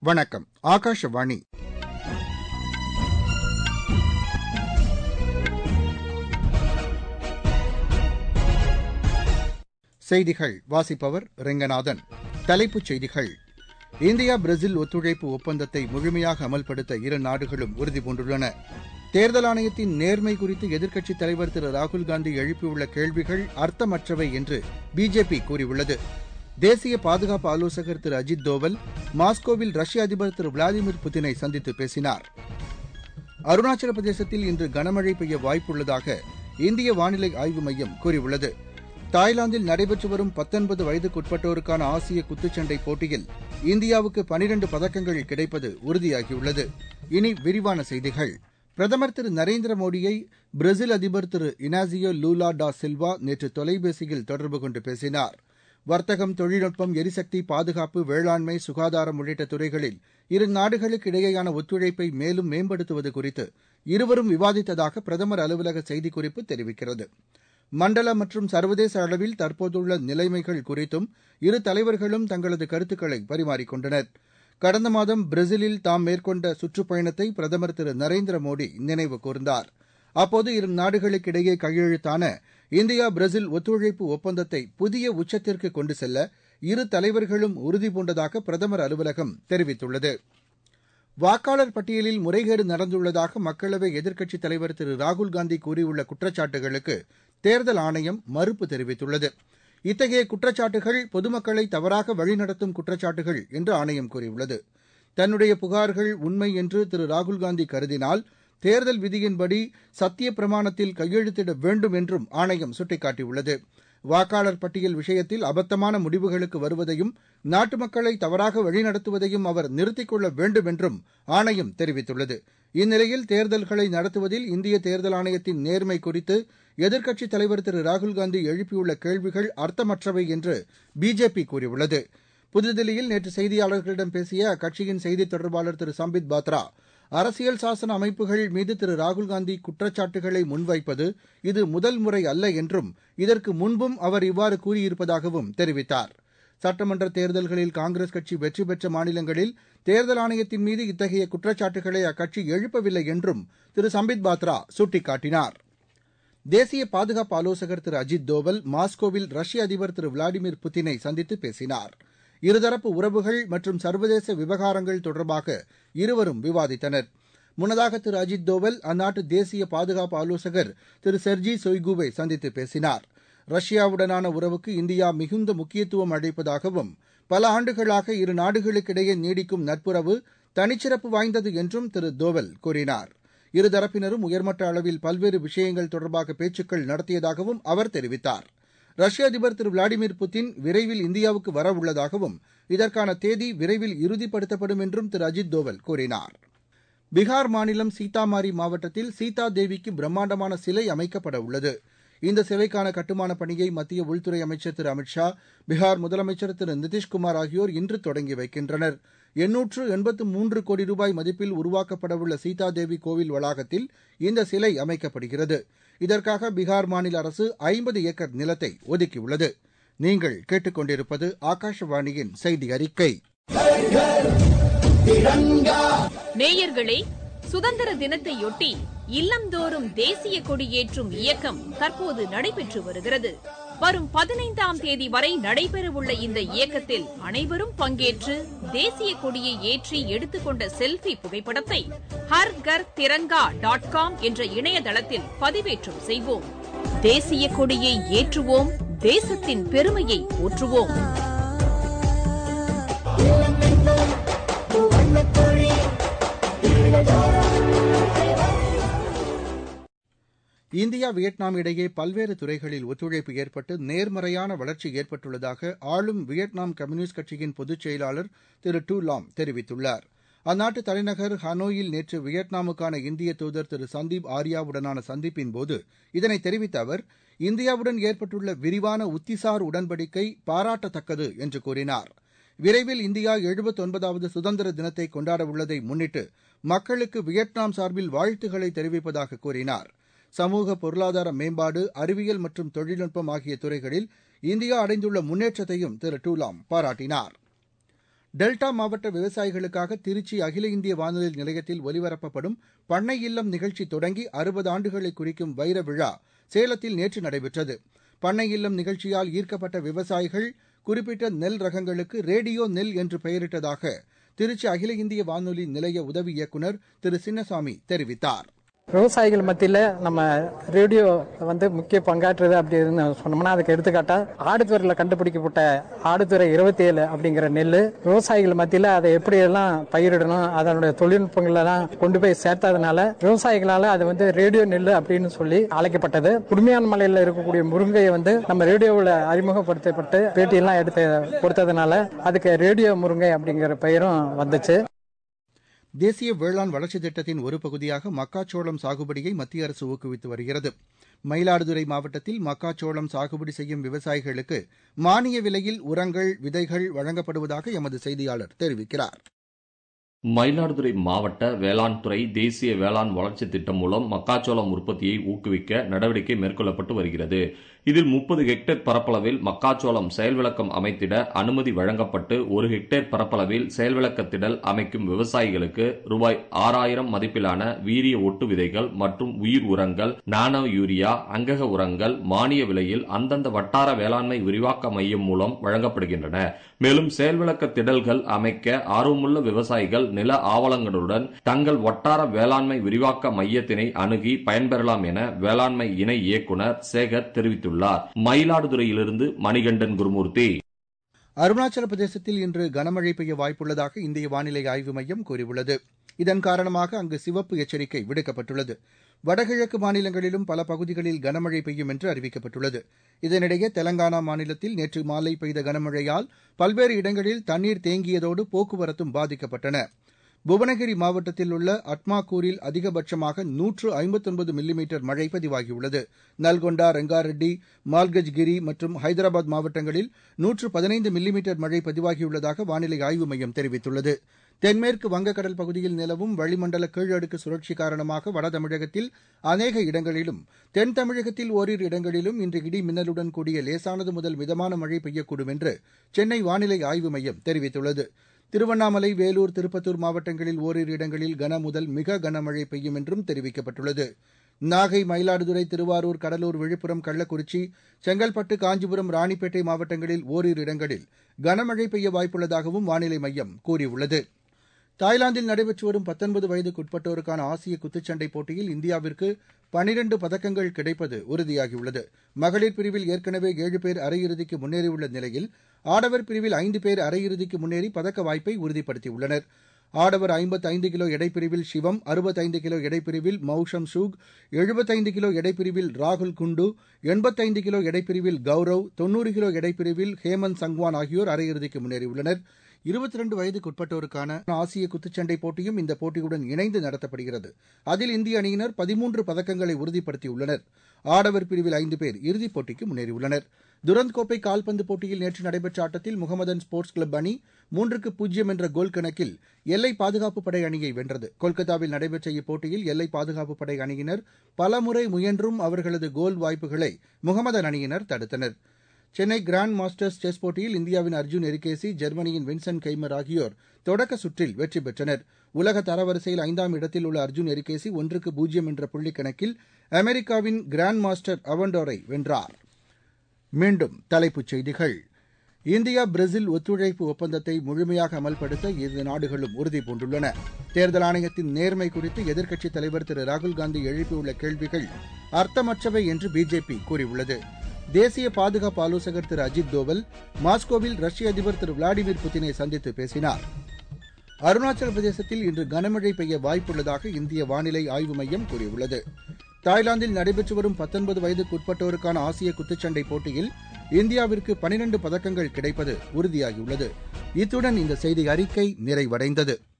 வணக்கம் ஆகாஷவாணி செய்திகள் வாசிப்பவர் ரெங்கநாதன் தலைப்புச் செய்திகள் இந்தியா பிரேசில் ஒத்துழைப்பு ஒப்பந்தத்தை முழுமையாக அமல்படுத்த இரு நாடுகளும் உறுதிபூண்டுள்ளன தேர்தல் ஆணையத்தின் நேர்மை குறித்து எதிர்க்கட்சித் தலைவர் திரு ராகுல்காந்தி எழுப்பியுள்ள கேள்விகள் அர்த்தமற்றவை என்று பிஜேபி கூறியுள்ளது தேசிய பாதுகாப்பு ஆலோசகர் திரு அஜித் தோவல் மாஸ்கோவில் ரஷ்ய அதிபர் திரு விளாடிமிர் புதினை சந்தித்து பேசினார் அருணாச்சல பிரதேசத்தில் இன்று கனமழை பெய்ய வாய்ப்புள்ளதாக இந்திய வானிலை ஆய்வு மையம் கூறியுள்ளது தாய்லாந்தில் நடைபெற்று வரும் பத்தொன்பது வயதுக்குட்பட்டோருக்கான ஆசிய குத்துச்சண்டை போட்டியில் இந்தியாவுக்கு பனிரண்டு பதக்கங்கள் கிடைப்பது உறுதியாகியுள்ளது இனி விரிவான செய்திகள் பிரதமர் திரு நரேந்திர மோடியை பிரேசில் அதிபர் திரு இனாசியோ லூலா டா சில்வா நேற்று தொலைபேசியில் தொடர்பு கொண்டு பேசினார் வர்த்தகம் தொழில்நுட்பம் எரிசக்தி பாதுகாப்பு வேளாண்மை சுகாதாரம் உள்ளிட்ட துறைகளில் இரு நாடுகளுக்கு இடையேயான ஒத்துழைப்பை மேலும் மேம்படுத்துவது குறித்து இருவரும் விவாதித்ததாக பிரதமர் அலுவலக செய்திக்குறிப்பு தெரிவிக்கிறது மண்டல மற்றும் சர்வதேச அளவில் தற்போதுள்ள நிலைமைகள் குறித்தும் இரு தலைவர்களும் தங்களது கருத்துக்களை பரிமாறிக்கொண்டனர் கடந்த மாதம் பிரேசிலில் தாம் மேற்கொண்ட சுற்றுப்பயணத்தை பிரதமர் திரு நரேந்திர மோடி நினைவு கூர்ந்தார் அப்போது இரு நாடுகளுக்கிடையே கையெழுத்தான இந்தியா பிரேசில் ஒத்துழைப்பு ஒப்பந்தத்தை புதிய உச்சத்திற்கு கொண்டு செல்ல இரு தலைவர்களும் உறுதிபூண்டதாக பிரதமர் அலுவலகம் தெரிவித்துள்ளது வாக்காளர் பட்டியலில் முறைகேடு நடந்துள்ளதாக மக்களவை எதிர்க்கட்சித் தலைவர் திரு ராகுல்காந்தி கூறியுள்ள குற்றச்சாட்டுகளுக்கு தேர்தல் ஆணையம் மறுப்பு தெரிவித்துள்ளது இத்தகைய குற்றச்சாட்டுகள் பொதுமக்களை தவறாக வழிநடத்தும் குற்றச்சாட்டுகள் என்று ஆணையம் கூறியுள்ளது தன்னுடைய புகார்கள் உண்மை என்று திரு ராகுல்காந்தி கருதினால் தேர்தல் விதியின்படி சத்திய பிரமாணத்தில் கையெழுத்திட வேண்டும் என்றும் ஆணையம் சுட்டிக்காட்டியுள்ளது வாக்காளர் பட்டியல் விஷயத்தில் அபத்தமான முடிவுகளுக்கு வருவதையும் நாட்டு மக்களை தவறாக வழிநடத்துவதையும் அவர் நிறுத்திக் கொள்ள வேண்டும் என்றும் ஆணையம் தெரிவித்துள்ளது இந்நிலையில் தேர்தல்களை நடத்துவதில் இந்திய தேர்தல் ஆணையத்தின் நேர்மை குறித்து எதிர்க்கட்சித் தலைவர் திரு ராகுல்காந்தி எழுப்பியுள்ள கேள்விகள் அர்த்தமற்றவை என்று பிஜேபி கூறியுள்ளது புதுதில்லியில் நேற்று செய்தியாளர்களிடம் பேசிய அக்கட்சியின் செய்தித் தொடர்பாளர் திரு சம்பித் பாத்ரா அரசியல் சாசன அமைப்புகள் மீது திரு ராகுல்காந்தி குற்றச்சாட்டுகளை முன்வைப்பது இது முதல் முறை அல்ல என்றும் இதற்கு முன்பும் அவர் இவ்வாறு கூறியிருப்பதாகவும் தெரிவித்தார் சட்டமன்ற தேர்தல்களில் காங்கிரஸ் கட்சி வெற்றி பெற்ற மாநிலங்களில் தேர்தல் ஆணையத்தின் மீது இத்தகைய குற்றச்சாட்டுகளை அக்கட்சி எழுப்பவில்லை என்றும் திரு சம்பித் பாத்ரா சுட்டிக்காட்டினார் தேசிய பாதுகாப்பு ஆலோசகர் திரு அஜித் தோவல் மாஸ்கோவில் ரஷ்ய அதிபர் திரு விளாடிமிர் புதினை சந்தித்து பேசினார் இருதரப்பு உறவுகள் மற்றும் சர்வதேச விவகாரங்கள் தொடர்பாக இருவரும் விவாதித்தனர் முன்னதாக திரு அஜித் தோவல் அந்நாட்டு தேசிய பாதுகாப்பு ஆலோசகர் திரு செர்ஜி சொய்குவை சந்தித்து பேசினார் ரஷ்யாவுடனான உறவுக்கு இந்தியா மிகுந்த முக்கியத்துவம் அளிப்பதாகவும் பல ஆண்டுகளாக இரு நாடுகளுக்கிடையே நீடிக்கும் நட்புறவு தனிச்சிறப்பு வாய்ந்தது என்றும் திரு தோவல் கூறினார் இருதரப்பினரும் உயர்மட்ட அளவில் பல்வேறு விஷயங்கள் தொடர்பாக பேச்சுக்கள் நடத்தியதாகவும் அவர் தெரிவித்தார் ரஷ்ய அதிபர் திரு விளாடிமிர் புதின் விரைவில் இந்தியாவுக்கு வரவுள்ளதாகவும் இதற்கான தேதி விரைவில் இறுதிப்படுத்தப்படும் என்றும் திரு அஜித் தோவல் கூறினார் பீகார் மாநிலம் சீதாமாரி மாவட்டத்தில் சீதா தேவிக்கு பிரம்மாண்டமான சிலை அமைக்கப்பட உள்ளது இந்த சிலைக்கான கட்டுமான பணியை மத்திய உள்துறை அமைச்சர் திரு அமித் ஷா பீகார் முதலமைச்சர் திரு நிதிஷ்குமார் ஆகியோர் இன்று தொடங்கி வைக்கின்றனர் எண்ணூற்று எண்பத்து மூன்று கோடி ரூபாய் மதிப்பில் உருவாக்கப்படவுள்ள சீதாதேவி கோவில் வளாகத்தில் இந்த சிலை அமைக்கப்படுகிறது இதற்காக பீகார் மாநில அரசு ஐம்பது ஏக்கர் நிலத்தை ஒதுக்கியுள்ளது நீங்கள் கேட்டுக்கொண்டிருப்பது ஆகாஷவாணியின் செய்தி அறிக்கை நேயர்களே சுதந்திர தினத்தையொட்டி இல்லந்தோறும் தேசிய கொடியேற்றும் இயக்கம் தற்போது நடைபெற்று வருகிறது வரும் பதினைந்தாம் தேதி வரை நடைபெறவுள்ள இந்த இயக்கத்தில் அனைவரும் பங்கேற்று தேசிய கொடியை ஏற்றி எடுத்துக்கொண்ட செல்ஃபி புகைப்படத்தை ஹர் கர் திரங்கா டாட் காம் என்ற இணையதளத்தில் பதிவேற்றம் செய்வோம் தேசிய கொடியை ஏற்றுவோம் தேசத்தின் பெருமையை போற்றுவோம் இந்தியா வியட்நாம் இடையே பல்வேறு துறைகளில் ஒத்துழைப்பு ஏற்பட்டு நேர்மறையான வளர்ச்சி ஏற்பட்டுள்ளதாக ஆளும் வியட்நாம் கம்யூனிஸ்ட் கட்சியின் பொதுச் செயலாளர் திரு டூ லாம் தெரிவித்துள்ளார் அந்நாட்டு தலைநகர் ஹனோயில் நேற்று வியட்நாமுக்கான இந்திய தூதர் திரு சந்தீப் ஆர்யாவுடனான சந்திப்பின்போது இதனை தெரிவித்த அவர் இந்தியாவுடன் ஏற்பட்டுள்ள விரிவான உத்திசார் உடன்படிக்கை பாராட்டத்தக்கது என்று கூறினார் விரைவில் இந்தியா எழுபத்தொன்பதாவது சுதந்திர தினத்தை கொண்டாட உள்ளதை முன்னிட்டு மக்களுக்கு வியட்நாம் சார்பில் வாழ்த்துக்களை தெரிவிப்பதாக கூறினார் சமூக பொருளாதார மேம்பாடு அறிவியல் மற்றும் தொழில்நுட்பம் ஆகிய துறைகளில் இந்தியா அடைந்துள்ள முன்னேற்றத்தையும் திரு டூலாம் பாராட்டினார் டெல்டா மாவட்ட விவசாயிகளுக்காக திருச்சி அகில இந்திய வானொலி நிலையத்தில் ஒலிபரப்பப்படும் பண்ணை இல்லம் நிகழ்ச்சி தொடங்கி அறுபது ஆண்டுகளை குறிக்கும் வைர விழா சேலத்தில் நேற்று நடைபெற்றது பண்ணை இல்லம் நிகழ்ச்சியால் ஈர்க்கப்பட்ட விவசாயிகள் குறிப்பிட்ட நெல் ரகங்களுக்கு ரேடியோ நெல் என்று பெயரிட்டதாக திருச்சி அகில இந்திய வானொலி நிலைய உதவி இயக்குநர் திரு சின்னசாமி தெரிவித்தார் விவசாயிகள் மத்தியில் நம்ம ரேடியோ வந்து முக்கிய பங்காற்றுது அப்படின்னு சொன்னோம்னா அதுக்கு எடுத்துக்காட்டா ஆடுதுறையில் கண்டுபிடிக்கப்பட்ட ஆடுதுறை இருபத்தி ஏழு அப்படிங்கிற நெல் விவசாயிகள் மத்தியில் அதை எப்படியெல்லாம் பயிரிடணும் அதனுடைய தொழில்நுட்பங்களெல்லாம் கொண்டு போய் சேர்த்ததுனால விவசாயிகளால் அது வந்து ரேடியோ நெல் அப்படின்னு சொல்லி அழைக்கப்பட்டது குடுமையான மலையில் இருக்கக்கூடிய முருங்கையை வந்து நம்ம ரேடியோவில் அறிமுகப்படுத்தப்பட்டு பேட்டியெல்லாம் எடுத்து கொடுத்ததுனால அதுக்கு ரேடியோ முருங்கை அப்படிங்கிற பெயரும் வந்துச்சு தேசிய வேளாண் வளர்ச்சித் திட்டத்தின் ஒரு பகுதியாக மக்காச்சோளம் சாகுபடியை மத்திய அரசு ஊக்குவித்து வருகிறது மயிலாடுதுறை மாவட்டத்தில் மக்காச்சோளம் சாகுபடி செய்யும் விவசாயிகளுக்கு மானிய விலையில் உரங்கள் விதைகள் வழங்கப்படுவதாக எமது செய்தியாளர் தெரிவிக்கிறார் மயிலாடுதுறை மாவட்ட வேளாண் துறை தேசிய வேளாண் வளர்ச்சி திட்டம் மூலம் மக்காச்சோளம் உற்பத்தியை ஊக்குவிக்க நடவடிக்கை மேற்கொள்ளப்பட்டு வருகிறது இதில் முப்பது ஹெக்டேர் பரப்பளவில் மக்காச்சோளம் செயல்விளக்கம் அமைத்திட அனுமதி வழங்கப்பட்டு ஒரு ஹெக்டேர் பரப்பளவில் செயல்விளக்கத்திடல் அமைக்கும் விவசாயிகளுக்கு ரூபாய் ஆறாயிரம் மதிப்பிலான வீரிய ஒட்டு விதைகள் மற்றும் உயிர் உரங்கள் நானோ யூரியா அங்கக உரங்கள் மானிய விலையில் அந்தந்த வட்டார வேளாண்மை விரிவாக்க மையம் மூலம் வழங்கப்படுகின்றன மேலும் செயல்விளக்க திடல்கள் அமைக்க ஆர்வமுள்ள விவசாயிகள் நில ஆவணங்களுடன் தங்கள் வட்டார வேளாண்மை விரிவாக்க மையத்தினை அணுகி பயன்பெறலாம் என வேளாண்மை இணை இயக்குநர் சேகர் தெரிவித்துள்ளார் மயிலாடுதுறையிலிருந்து மணிகண்டன் குருமூர்த்தி அருணாச்சல பிரதேசத்தில் இன்று கனமழை பெய்ய வாய்ப்புள்ளதாக இந்திய வானிலை ஆய்வு மையம் கூறியுள்ளது இதன் காரணமாக அங்கு சிவப்பு எச்சரிக்கை விடுக்கப்பட்டுள்ளது வடகிழக்கு மாநிலங்களிலும் பல பகுதிகளில் கனமழை பெய்யும் என்று அறிவிக்கப்பட்டுள்ளது இதனிடையே தெலங்கானா மாநிலத்தில் நேற்று மாலை பெய்த கனமழையால் பல்வேறு இடங்களில் தண்ணீர் தேங்கியதோடு போக்குவரத்தும் பாதிக்கப்பட்டன புவனகிரி மாவட்டத்தில் உள்ள அட்மாக்கூரில் அதிகபட்சமாக நூற்று ஐம்பத்தொன்பது மில்லிமீட்டர் மழை பதிவாகியுள்ளது நல்கொண்டா ரெங்காரெட்டி மால்கஜ்கிரி மற்றும் ஹைதராபாத் மாவட்டங்களில் நூற்று பதினைந்து மில்லிமீட்டர் மழை பதிவாகியுள்ளதாக வானிலை ஆய்வு மையம் தெரிவித்துள்ளது தென்மேற்கு வங்கக்கடல் பகுதியில் நிலவும் வளிமண்டல கீழடுக்கு சுழற்சி காரணமாக வட தமிழகத்தில் அநேக இடங்களிலும் தென் தமிழகத்தில் ஓரிரு இடங்களிலும் இன்று இடி மின்னலுடன் கூடிய லேசானது முதல் மிதமான மழை பெய்யக்கூடும் என்று சென்னை வானிலை ஆய்வு மையம் தெரிவித்துள்ளது திருவண்ணாமலை வேலூர் திருப்பத்தூர் மாவட்டங்களில் ஓரிரு இடங்களில் கன முதல் மிக கனமழை பெய்யும் என்றும் தெரிவிக்கப்பட்டுள்ளது நாகை மயிலாடுதுறை திருவாரூர் கடலூர் விழுப்புரம் கள்ளக்குறிச்சி செங்கல்பட்டு காஞ்சிபுரம் ராணிப்பேட்டை மாவட்டங்களில் ஓரிரு இடங்களில் கனமழை பெய்ய வாய்ப்புள்ளதாகவும் வானிலை மையம் கூறியுள்ளது தாய்லாந்தில் நடைபெற்று வரும் பத்தொன்பது வயதுக்குட்பட்டோருக்கான ஆசிய குத்துச்சண்டை போட்டியில் இந்தியாவிற்கு பனிரண்டு பதக்கங்கள் கிடைப்பது உறுதியாகியுள்ளது மகளிர் பிரிவில் ஏற்கனவே ஏழு பேர் அரையிறுதிக்கு முன்னேறியுள்ள நிலையில் ஆடவர் பிரிவில் ஐந்து பேர் அரையிறுதிக்கு முன்னேறி பதக்க வாய்ப்பை உறுதிப்படுத்தியுள்ளனர் ஆடவர் ஐம்பத்தைந்து கிலோ எடைப்பிரிவில் சிவம் அறுபத்தைந்து கிலோ எடைப்பிரிவில் மௌஷம் சூக் எழுபத்தைந்து கிலோ எடைப்பிரிவில் ராகுல் குண்டு எண்பத்தைந்து கிலோ எடைப்பிரிவில் கௌரவ் தொன்னூறு கிலோ எடைப்பிரிவில் ஹேமந்த் சங்வான் ஆகியோர் அரையிறுதிக்கு முன்னேறியுள்ளனர் இருபத்தி ரெண்டு வயதுக்குட்பட்டோருக்கான ஆசிய குத்துச்சண்டை போட்டியும் இந்த போட்டியுடன் இணைந்து நடத்தப்படுகிறது அதில் இந்திய அணியினர் பதிமூன்று பதக்கங்களை உறுதிப்படுத்தியுள்ளனர் ஆடவர் பிரிவில் ஐந்து பேர் இறுதிப் போட்டிக்கு முன்னேறியுள்ளனர் துரந்த் கோப்பை கால்பந்து போட்டியில் நேற்று நடைபெற்ற ஆட்டத்தில் முகமதன் ஸ்போர்ட்ஸ் கிளப் அணி மூன்றுக்கு பூஜ்ஜியம் என்ற கோல் கணக்கில் எல்லை பாதுகாப்பு படை அணியை வென்றது கொல்கத்தாவில் நடைபெற்ற இப்போட்டியில் எல்லை பாதுகாப்பு படை அணியினர் பலமுறை முயன்றும் அவர்களது கோல் வாய்ப்புகளை முகமதன் அணியினர் தடுத்தனர் சென்னை கிராண்ட் மாஸ்டர்ஸ் செஸ் போட்டியில் இந்தியாவின் அர்ஜுன் எரிகேசி ஜெர்மனியின் வின்சென்ட் கைமர் ஆகியோர் தொடக்க சுற்றில் வெற்றி பெற்றனர் உலக தரவரிசையில் ஐந்தாம் இடத்தில் உள்ள அர்ஜுன் எரிகேசி ஒன்றுக்கு பூஜ்ஜியம் என்ற புள்ளிக் கணக்கில் அமெரிக்காவின் கிராண்ட் மாஸ்டர் அவண்டோரை வென்றார் மீண்டும் தலைப்புச் செய்திகள் இந்தியா பிரேசில் ஒத்துழைப்பு ஒப்பந்தத்தை முழுமையாக அமல்படுத்த இரு நாடுகளும் உறுதி பூண்டுள்ளன தேர்தல் ஆணையத்தின் நேர்மை குறித்து எதிர்க்கட்சித் தலைவர் திரு ராகுல்காந்தி எழுப்பியுள்ள கேள்விகள் அர்த்தமற்றவை என்று பிஜேபி கூறியுள்ளது தேசிய பாதுகாப்பு ஆலோசகர் திரு அஜித் தோவல் மாஸ்கோவில் ரஷ்ய அதிபர் திரு விளாடிமிர் புதினை சந்தித்து பேசினார் அருணாச்சல பிரதேசத்தில் இன்று கனமழை பெய்ய வாய்ப்புள்ளதாக இந்திய வானிலை ஆய்வு மையம் கூறியுள்ளது தாய்லாந்தில் நடைபெற்று வரும் பத்தொன்பது வயதுக்குட்பட்டோருக்கான ஆசிய குத்துச்சண்டை போட்டியில் இந்தியாவிற்கு பனிரண்டு பதக்கங்கள் கிடைப்பது உறுதியாகியுள்ளது இத்துடன் இந்த செய்தி அறிக்கை நிறைவடைந்தது